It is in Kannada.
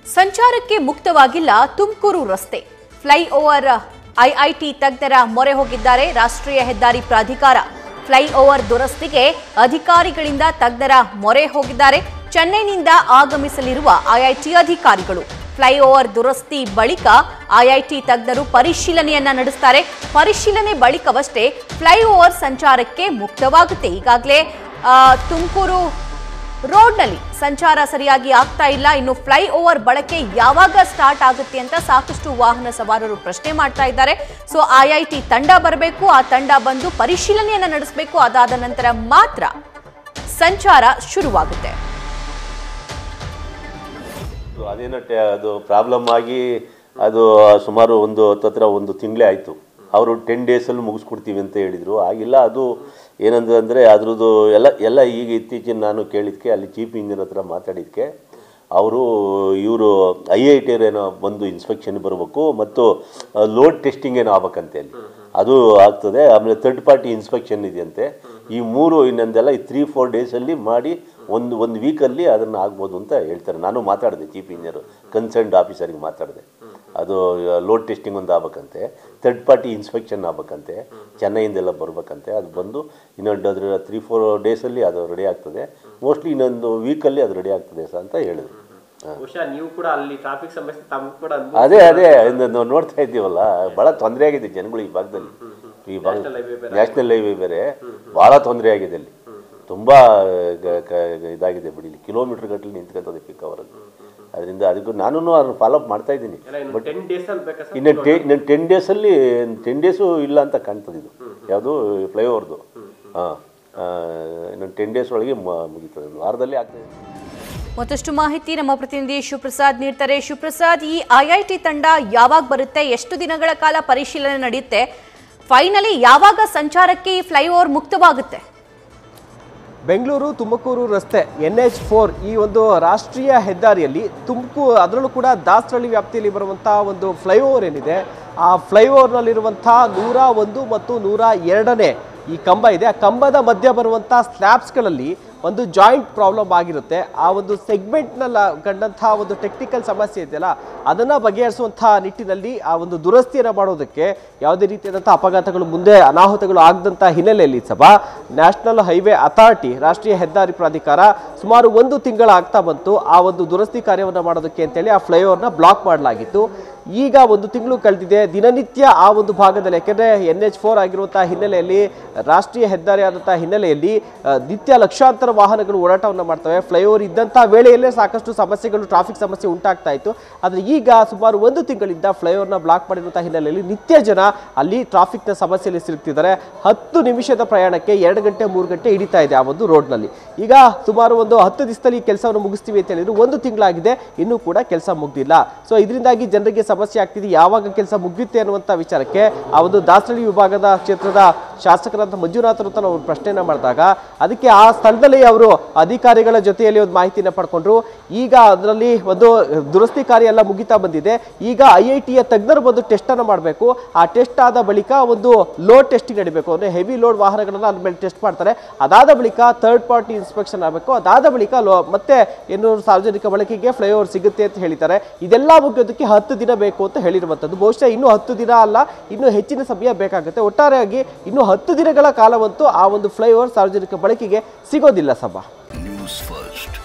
ಸಂಚಾರಕ್ಕೆ ಮುಕ್ತವಾಗಿಲ್ಲ ತುಮಕೂರು ರಸ್ತೆ ಫ್ಲೈಓವರ್ ಐಐಟಿ ತಜ್ಞರ ಮೊರೆ ಹೋಗಿದ್ದಾರೆ ರಾಷ್ಟ್ರೀಯ ಹೆದ್ದಾರಿ ಪ್ರಾಧಿಕಾರ ಫ್ಲೈಓವರ್ ದುರಸ್ತಿಗೆ ಅಧಿಕಾರಿಗಳಿಂದ ತಜ್ಞರ ಮೊರೆ ಹೋಗಿದ್ದಾರೆ ಚೆನ್ನೈನಿಂದ ಆಗಮಿಸಲಿರುವ ಐಐಟಿ ಅಧಿಕಾರಿಗಳು ಫ್ಲೈಓವರ್ ದುರಸ್ತಿ ಬಳಿಕ ಐಐಟಿ ತಜ್ಞರು ಪರಿಶೀಲನೆಯನ್ನ ನಡೆಸ್ತಾರೆ ಪರಿಶೀಲನೆ ಬಳಿಕವಷ್ಟೇ ಫ್ಲೈಓವರ್ ಸಂಚಾರಕ್ಕೆ ಮುಕ್ತವಾಗುತ್ತೆ ಈಗಾಗಲೇ ತುಮಕೂರು ರೋಡ್ನಲ್ಲಿ ಸಂಚಾರ ಸರಿಯಾಗಿ ಆಗ್ತಾ ಇಲ್ಲ ಇನ್ನು ಫ್ಲೈ ಓವರ್ ಬಳಕೆ ಯಾವಾಗ ಸ್ಟಾರ್ಟ್ ಆಗುತ್ತೆ ಅಂತ ಸಾಕಷ್ಟು ವಾಹನ ಸವಾರರು ಪ್ರಶ್ನೆ ಮಾಡ್ತಾ ಇದ್ದಾರೆ ಸೊ ಐಐಟಿ ತಂಡ ಬರಬೇಕು ಆ ತಂಡ ಬಂದು ಪರಿಶೀಲನೆಯನ್ನ ನಡೆಸಬೇಕು ಅದಾದ ನಂತರ ಮಾತ್ರ ಸಂಚಾರ ಶುರುವಾಗುತ್ತೆ ಅದು ಅದೇನೋ ಟೆ- ಅದು ಪ್ರಾಬ್ಲಮ್ ಆಗಿ ಅದು ಸುಮಾರು ಒಂದು ಹತ್ತತ್ರ ಒಂದು ತಿಂಗಳೇ ಆಯಿತು ಅವರು ಟೆನ್ ಡೇಸಲ್ಲಿ ಮುಗಿಸ್ಕೊಡ್ತೀವಿ ಅಂತ ಹೇಳಿದರು ಆಗಿಲ್ಲ ಅದು ಏನಂದ್ರೆ ಅಂದರೆ ಅದ್ರದ್ದು ಎಲ್ಲ ಎಲ್ಲ ಈಗ ಇತ್ತೀಚಿನ ನಾನು ಕೇಳಿದ್ಕೆ ಅಲ್ಲಿ ಚೀಫ್ ಇಂಜಿನಿಯರ್ ಹತ್ರ ಮಾತಾಡಿದ್ಕೆ ಅವರು ಇವರು ಐ ಐ ಟಿ ಏನೋ ಬಂದು ಇನ್ಸ್ಪೆಕ್ಷನ್ ಬರಬೇಕು ಮತ್ತು ಲೋಡ್ ಟೆಸ್ಟಿಂಗ್ ಏನೋ ಆಗ್ಬೇಕಂತೆ ಅಲ್ಲಿ ಅದು ಆಗ್ತದೆ ಆಮೇಲೆ ಥರ್ಡ್ ಪಾರ್ಟಿ ಇನ್ಸ್ಪೆಕ್ಷನ್ ಇದೆಯಂತೆ ಈ ಮೂರು ಇನ್ನೊಂದೆಲ್ಲ ಈ ತ್ರೀ ಫೋರ್ ಡೇಸಲ್ಲಿ ಮಾಡಿ ಒಂದು ಒಂದು ವೀಕಲ್ಲಿ ಅದನ್ನು ಆಗ್ಬೋದು ಅಂತ ಹೇಳ್ತಾರೆ ನಾನು ಮಾತಾಡಿದೆ ಚೀಫ್ ಇಂಜಿನಿಯರ್ ಕನ್ಸರ್ನ್ಡ್ ಆಫೀಸರ್ಗೆ ಮಾತಾಡಿದೆ ಅದು ಲೋಡ್ ಟೆಸ್ಟಿಂಗ್ ಒಂದು ಆಗ್ಬೇಕಂತೆ ಥರ್ಡ್ ಪಾರ್ಟಿ ಇನ್ಸ್ಪೆಕ್ಷನ್ ಆಗ್ಬೇಕಂತೆ ಚೆನ್ನೈಯಿಂದೆಲ್ಲ ಬರ್ಬೇಕಂತೆ ಅದು ಬಂದು ಇನ್ನೊಂದು ಅದ್ರ ತ್ರೀ ಫೋರ್ ಡೇಸಲ್ಲಿ ಅದು ರೆಡಿ ಆಗ್ತದೆ ಮೋಸ್ಟ್ಲಿ ಇನ್ನೊಂದು ವೀಕಲ್ಲಿ ಅದು ರೆಡಿ ಆಗ್ತದೆ ಸರ್ ಅಂತ ಹೇಳಿದ್ರು ಬಹುಶಃ ನೀವು ಕೂಡ ಅಲ್ಲಿ ಟ್ರಾಫಿಕ್ ಸಮಸ್ಯೆ ತಮ್ಗೆ ಕೂಡ ಅನುಭವ ಅದೇ ಅದೇ ಇನ್ನು ನಾವು ನೋಡ್ತಾ ಇದ್ದೀವಲ್ಲ ಭಾಳ ತೊಂದರೆ ಆಗಿದೆ ಜನಗಳು ಈ ಭಾಗದಲ್ಲಿ ಈ ಭಾಗ ನ್ಯಾಷನಲ್ ಹೈವೇ ಬೇರೆ ಭಾಳ ತೊಂದರೆ ಆಗಿದೆ ಅಲ್ಲಿ ತುಂಬ ಇದಾಗಿದೆ ಬಿಡಿ ಇಲ್ಲಿ ಕಿಲೋಮೀಟರ್ ಗಟ್ಟಲೆ ನಿಂತ್ಕೊಂತದೆ ಪಿಕ್ ಅವರಲ್ಲಿ ಅದರಿಂದ ಅದಕ್ಕೂ ನಾನು ಅದನ್ನು ಫಾಲೋ ಅಪ್ ಮಾಡ್ತಾ ಇದ್ದೀನಿ ಎಲ್ಲ ಇನ್ನು ಟೆನ್ ಡೇಸ್ ಅಲ್ಲಿ ಬೇಕಾ ಸರ್ ಇನ್ನು ಟೆ ಇನ್ನು ಟೆನ್ ಡೇಸಲ್ಲಿ ಟೆನ್ ಡೇಸು ಇಲ್ಲ ಅಂತ ಕಾಣ್ತದೆ ಇದು ಯಾವುದು ಫ್ಲೈಓವರ್ದು ಹಾಂ ಇನ್ನೊಂದು ಟೆನ್ ಡೇಸ್ ಒಳಗೆ ಮ- ಮುಗೀತದೆ ಒಂದು ವಾರದಲ್ಲಿ ಆಗ್ತದೆ ಮತ್ತಷ್ಟು ಮಾಹಿತಿ ನಮ್ಮ ಪ್ರತಿನಿಧಿ ಶಿವಪ್ರಸಾದ್ ನೀಡ್ತಾರೆ ಶಿವಪ್ರಸಾದ್ ಈ ಐಐಟಿ ತಂಡ ಯಾವಾಗ ಬರುತ್ತೆ ಎಷ್ಟು ದಿನಗಳ ಕಾಲ ಪರಿಶೀಲನೆ ನಡೆಯುತ್ತೆ ಫೈನಲಿ ಯಾವಾಗ ಸಂಚಾರಕ್ಕೆ ಈ ಫ್ಲೈಓವರ್ ಮುಕ್ತವಾಗುತ್ತೆ ಬೆಂಗಳೂರು ತುಮಕೂರು ರಸ್ತೆ ಎನ್ ಎಚ್ ಫೋರ್ ಈ ಒಂದು ರಾಷ್ಟ್ರೀಯ ಹೆದ್ದಾರಿಯಲ್ಲಿ ತುಮಕೂರು ಅದರಲ್ಲೂ ಕೂಡ ದಾಸರಳ್ಳಿ ವ್ಯಾಪ್ತಿಯಲ್ಲಿ ಬರುವಂತಹ ಒಂದು ಫ್ಲೈಓವರ್ ಏನಿದೆ ಆ ಫ್ಲೈಓವರ್ನಲ್ಲಿರುವಂಥ ನೂರ ಒಂದು ಮತ್ತು ನೂರ ಎರಡನೇ ಈ ಕಂಬ ಇದೆ ಆ ಕಂಬದ ಮಧ್ಯ ಬರುವಂಥ ಸ್ಲ್ಯಾಬ್ಸ್ಗಳಲ್ಲಿ ಒಂದು ಜಾಯಿಂಟ್ ಪ್ರಾಬ್ಲಮ್ ಆಗಿರುತ್ತೆ ಆ ಒಂದು ಸೆಗ್ಮೆಂಟ್ನಲ್ಲಿ ಕಂಡಂತಹ ಒಂದು ಟೆಕ್ನಿಕಲ್ ಸಮಸ್ಯೆ ಇದೆಯಲ್ಲ ಅದನ್ನು ಬಗೆಹರಿಸುವಂಥ ನಿಟ್ಟಿನಲ್ಲಿ ಆ ಒಂದು ದುರಸ್ತಿಯನ್ನು ಮಾಡೋದಕ್ಕೆ ಯಾವುದೇ ರೀತಿಯಾದಂಥ ಅಪಘಾತಗಳು ಮುಂದೆ ಅನಾಹುತಗಳು ಆಗದಂಥ ಹಿನ್ನೆಲೆಯಲ್ಲಿ ಸಭಾ ನ್ಯಾಷನಲ್ ಹೈವೇ ಅಥಾರಿಟಿ ರಾಷ್ಟ್ರೀಯ ಹೆದ್ದಾರಿ ಪ್ರಾಧಿಕಾರ ಸುಮಾರು ಒಂದು ತಿಂಗಳ ಆಗ್ತಾ ಬಂತು ಆ ಒಂದು ದುರಸ್ತಿ ಕಾರ್ಯವನ್ನು ಮಾಡೋದಕ್ಕೆ ಅಂತೇಳಿ ಆ ಫ್ಲೈಓವರ್ನ ಬ್ಲಾಕ್ ಮಾಡಲಾಗಿತ್ತು ಈಗ ಒಂದು ತಿಂಗಳು ಕಳೆದಿದೆ ದಿನನಿತ್ಯ ಆ ಒಂದು ಭಾಗದಲ್ಲಿ ಯಾಕೆಂದರೆ ಎನ್ ಎಚ್ ಫೋರ್ ಆಗಿರುವಂಥ ಹಿನ್ನೆಲೆಯಲ್ಲಿ ರಾಷ್ಟ್ರೀಯ ಹೆದ್ದಾರಿ ಆದಂಥ ಹಿನ್ನೆಲೆಯಲ್ಲಿ ಆ, ನಿತ್ಯ ಲಕ್ಷಾಂತರ ವಾಹನಗಳು ಓಡಾಟವನ್ನು ಮಾಡ್ತವೆ ಫ್ಲೈಓವರ್ ಇದ್ದಂಥ ವೇಳೆಯಲ್ಲೇ ಸಾಕಷ್ಟು ಸಮಸ್ಯೆಗಳು ಟ್ರಾಫಿಕ್ ಸಮಸ್ಯೆ ಉಂಟಾಗ್ತಾ ಇತ್ತು ಆದರೆ ಈಗ ಸುಮಾರು ಒಂದು ತಿಂಗಳಿಂದ ಫ್ಲೈಓವರ್ನ ಬ್ಲಾಕ್ ಮಾಡಿರುವಂಥ ಹಿನ್ನೆಲೆಯಲ್ಲಿ ನಿತ್ಯ ಜನ ಅಲ್ಲಿ ಟ್ರಾಫಿಕ್ನ ಸಮಸ್ಯೆಯಲ್ಲಿ ಸಿಲುಕ್ತಿದ್ದಾರೆ ಹತ್ತು ನಿಮಿಷದ ಪ್ರಯಾಣಕ್ಕೆ ಎರಡು ಗಂಟೆ ಮೂರು ಗಂಟೆ ಹಿಡಿತಾ ಇದೆ ಆ ಒಂದು ರೋಡ್ನಲ್ಲಿ ಈಗ ಸುಮಾರು ಒಂದು ಹತ್ತು ದಿವಸದಲ್ಲಿ ಕೆಲಸವನ್ನು ಮುಗಿಸ್ತೀವಿ ಅಂತ ಹೇಳಿದ್ರು ಒಂದು ತಿಂಗಳಾಗಿದೆ ಇನ್ನೂ ಕೂಡ ಕೆಲಸ ಮುಗ್ದಿಲ್ಲ ಸೊ ಇದರಿಂದಾಗಿ ಜನರಿಗೆ ಸಮಸ್ಯೆ ಆಗ್ತಿದೆ ಯಾವಾಗ ಕೆಲಸ ಮುಗಿಯುತ್ತೆ ಅನ್ನುವಂಥ ವಿಚಾರಕ್ಕೆ ಆ ಒಂದು ದಾಸರಳ್ಳಿ ವಿಭಾಗದ ಕ್ಷೇತ್ರದ ಶಾಸಕರಂತ ಮಂಜುನಾಥ್ ಅಂತ ನಾವು ಪ್ರಶ್ನೆಯನ್ನ ಮಾಡಿದಾಗ ಅದಕ್ಕೆ ಆ ಸ್ಥಳದಲ್ಲಿ ಅವರು ಅಧಿಕಾರಿಗಳ ಜೊತೆಯಲ್ಲಿ ಒಂದು ಮಾಹಿತಿಯನ್ನು ಪಡ್ಕೊಂಡ್ರು ಈಗ ಅದರಲ್ಲಿ ಒಂದು ದುರಸ್ತಿ ಕಾರ್ಯ ಎಲ್ಲ ಮುಗಿತಾ ಬಂದಿದೆ ಈಗ ಐ ಐ ಟಿಯ ತಜ್ಞರು ಬಂದು ಟೆಸ್ಟ್ ಅನ್ನು ಮಾಡಬೇಕು ಆ ಟೆಸ್ಟ್ ಆದ ಬಳಿಕ ಒಂದು ಲೋಡ್ ಟೆಸ್ಟಿಂಗ್ ನಡಿಬೇಕು ಅಂದ್ರೆ ಹೆವಿ ಲೋಡ್ ವಾಹನಗಳನ್ನ ಅದ್ರ ಮೇಲೆ ಟೆಸ್ಟ್ ಮಾಡ್ತಾರೆ ಅದಾದ ಬಳಿಕ ಥರ್ಡ್ ಪಾರ್ಟಿ ಇನ್ಸ್ಪೆಕ್ಷನ್ ಆಗಬೇಕು ಅದಾದ ಬಳಿಕ ಲೋ- ಮತ್ತೆ ಏನು ಸಾರ್ವಜನಿಕ ಬಳಕೆಗೆ ಫ್ಲೈಓವರ್ ಸಿಗುತ್ತೆ ಅಂತ ಹೇಳಿದ್ದಾರೆ ಇದೆಲ್ಲ ಮುಗಿಯೋದಕ್ಕೆ ಹತ್ತು ದಿನ ಬೇಕು ಅಂತ ಹೇಳಿರುವಂಥದ್ದು ಬಹುಶಃ ಇನ್ನೂ ಹತ್ತು ದಿನ ಅಲ್ಲ ಇನ್ನೂ ಹೆಚ್ಚಿನ ಸಮಯ ಬೇಕಾಗುತ್ತೆ ಒಟ್ಟಾರೆಯಾಗಿ ಇನ್ನೂ ಹತ್ತು ದಿನಗಳ ಕಾಲವಂತೂ ಆ ಒಂದು ಫ್ಲೈಓವರ್ ಸಾರ್ವಜನಿಕ ಬಳಕೆಗೆ ಸಿಗೋದಿಲ್ಲ ಸಭಾ ನ್ಯೂಸ್ ಫಸ್ಟ್